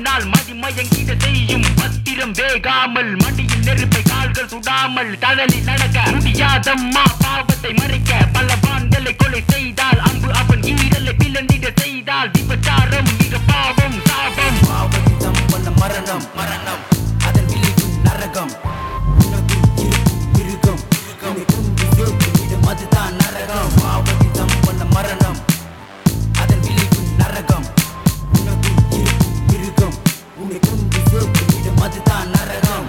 முன்னால் மதிமயங்கிட செய்யும் பத்திரம் வேகாமல் மடியில் நெருப்பை கால்கள் சுடாமல் தழலில் நடக்க முடியாதம்மா பாவத்தை மறைக்க பல வான்களை கொலை செய்தால் அம்பு அவன் ஈரலை பிளந்திட செய்தால் விபச்சாரம் மிக பாவம் சாபம் பாவகிதம் பண்ண மரணம் மரணம் அதன் விளைவு நரகம் உனக்குள் இருக்கும் மிருகம் உன்னை கொண்டு சேர்க்கும் இடம் அதுதான் நரகம் பாவகிதம் பண்ண மரணம் அதன் விளைவு நரகம் உனக்குள் இருக்கும் மிருகம் உன்னை கொண்டு சேர்க்கும் இடம் அதுதான் நரகம்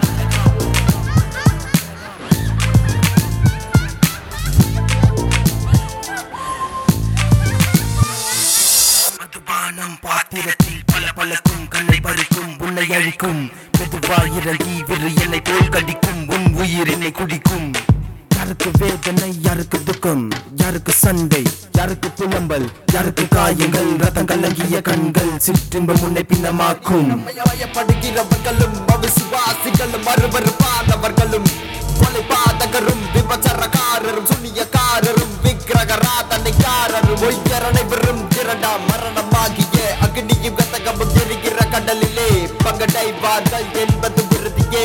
மதுபானம் பாத்திரத்தில் பல பழக்கும் கண்ணை பறிக்கும் உன்னை அழிக்கும் மெதுவாய் இறங்கி விரு என்னை போல் கடிக்கும் உன் உயிர் என்னை குடிக்கும் யாருக்கு வேதனை யாருக்கு துக்கம் யாருக்கு சண்டை யாருக்கு புலம்பல் யாருக்கு காயங்கள் ரத்தம் கலங்கிய கண்கள் சிற்றின்பம் உன்னை பின்னமாக்கும் பயப்படுகிறவர்களும் அவிசுவாசிகளும் அருவருப்பானவர்களும் கொலை பாதகரும் விபச்சாரக்காரரும் சுண்ணியக்காரரும் விக்கிரகராதனைக்காரரும் பொய்யரனை வெறும் திரண்டா மரணமாகிய அக்னியும் கத்தகமும் எரிகிற கடலிலே பங்கடைவார்கள் என்பது உறுதியே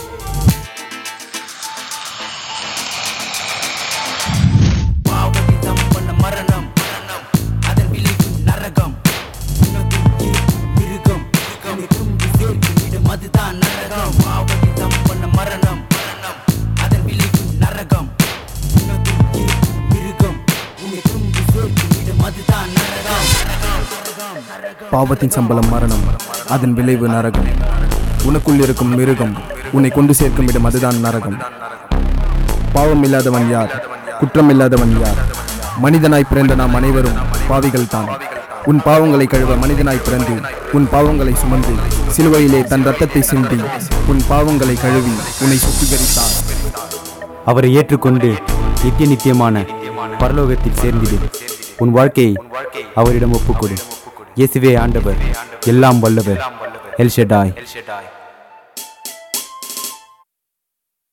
பாவகிதம் பண்ண மரணம் மரணம் அதன் விளைவு நரகம் உனக்குள் இருக்கும் மிருகம் உன்னை கொண்டு சேர்க்கும் இடம் அதுதான் நரகம் பாவகிதம் பண்ண மரணம் மரணம் அதன் விளைவு நரகம் உனக்குள் இருக்கும் மிருகம் உன்னை கொண்டு சேர்க்கும் இடம் அதுதான் நரகம் பாவத்தின் சம்பளம் மரணம் அதன் விளைவு நரகம் உனக்குள் இருக்கும் மிருகம் உன்னை கொண்டு சேர்க்கும் இடம் அதுதான் நரகம் பாவம் இல்லாதவன் யார் குற்றம் இல்லாதவன் யார் மனிதனாய் பிறந்த நாம் அனைவரும் பாவிகள் தான் உன் பாவங்களை கழுவ மனிதனாய் பிறந்து உன் பாவங்களை சுமந்து சிலுவையிலே தன் ரத்தத்தை சிந்தி உன் பாவங்களை கழுவி உன்னை சுத்திகரித்தார் அவரை ஏற்றுக்கொண்டு நித்திய நித்தியமான பரலோகத்தில் சேர்ந்திடு உன் வாழ்க்கையை அவரிடம் ஒப்புக்கொடு இயேசுவே ஆண்டவர் எல்லாம் வல்லவர் எல் ஷெடாய்